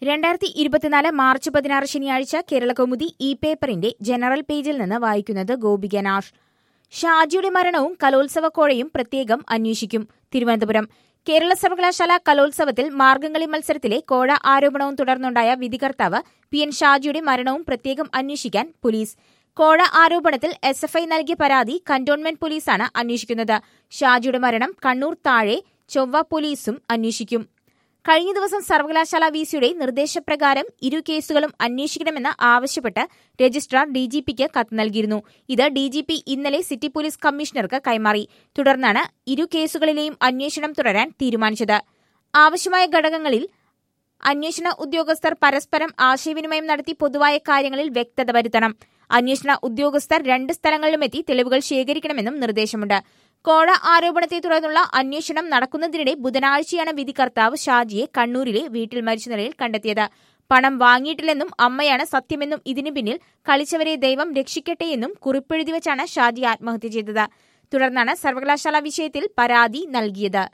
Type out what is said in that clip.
രണ്ടായിരത്തി ഇരുപത്തിനാല് മാർച്ച് പതിനാറ് ശനിയാഴ്ച കേരളകൗമുദി ഇ പേപ്പറിന്റെ ജനറൽ പേജിൽ നിന്ന് വായിക്കുന്നത് ഗോപിക നാഷ് ഷാജിയുടെ മരണവും കലോത്സവക്കോഴയും പ്രത്യേകം അന്വേഷിക്കും തിരുവനന്തപുരം കേരള സർവകലാശാല കലോത്സവത്തിൽ മാർഗംകളി മത്സരത്തിലെ കോഴ ആരോപണവും തുടർന്നുണ്ടായ വിധികർത്താവ് പി എൻ ഷാജിയുടെ മരണവും പ്രത്യേകം അന്വേഷിക്കാൻ പോലീസ് കോഴ ആരോപണത്തിൽ എസ് എഫ് ഐ നൽകിയ പരാതി കന്റോൺമെന്റ് പോലീസാണ് അന്വേഷിക്കുന്നത് ഷാജിയുടെ മരണം കണ്ണൂർ താഴെ ചൊവ്വ പോലീസും അന്വേഷിക്കും കഴിഞ്ഞ ദിവസം സർവകലാശാല വിസിയുടെ നിർദ്ദേശപ്രകാരം ഇരു കേസുകളും അന്വേഷിക്കണമെന്ന് ആവശ്യപ്പെട്ട് രജിസ്ട്രാർ ഡിജിപിക്ക് കത്ത് നൽകിയിരുന്നു ഇത് ഡിജിപി ഇന്നലെ സിറ്റി പോലീസ് കമ്മീഷണർക്ക് കൈമാറി തുടർന്നാണ് ഇരു കേസുകളിലെയും അന്വേഷണം തുടരാൻ തീരുമാനിച്ചത് ആവശ്യമായ ഘടകങ്ങളിൽ അന്വേഷണ ഉദ്യോഗസ്ഥർ പരസ്പരം ആശയവിനിമയം നടത്തി പൊതുവായ കാര്യങ്ങളിൽ വ്യക്തത വരുത്തണം അന്വേഷണ ഉദ്യോഗസ്ഥർ രണ്ട് സ്ഥലങ്ങളിലുമെത്തി തെളിവുകൾ ശേഖരിക്കണമെന്നും നിർദ്ദേശമുണ്ട് കോഴ ആരോപണത്തെ തുടർന്നുള്ള അന്വേഷണം നടക്കുന്നതിനിടെ ബുധനാഴ്ചയാണ് വിധികർത്താവ് ഷാജിയെ കണ്ണൂരിലെ വീട്ടിൽ മരിച്ച നിലയിൽ കണ്ടെത്തിയത് പണം വാങ്ങിയിട്ടില്ലെന്നും അമ്മയാണ് സത്യമെന്നും ഇതിനു പിന്നിൽ കളിച്ചവരെ ദൈവം രക്ഷിക്കട്ടെയെന്നും കുറിപ്പെഴുതി വെച്ചാണ് ഷാജി ആത്മഹത്യ ചെയ്തത് തുടർന്നാണ് സർവകലാശാല വിഷയത്തിൽ പരാതി നൽകിയത്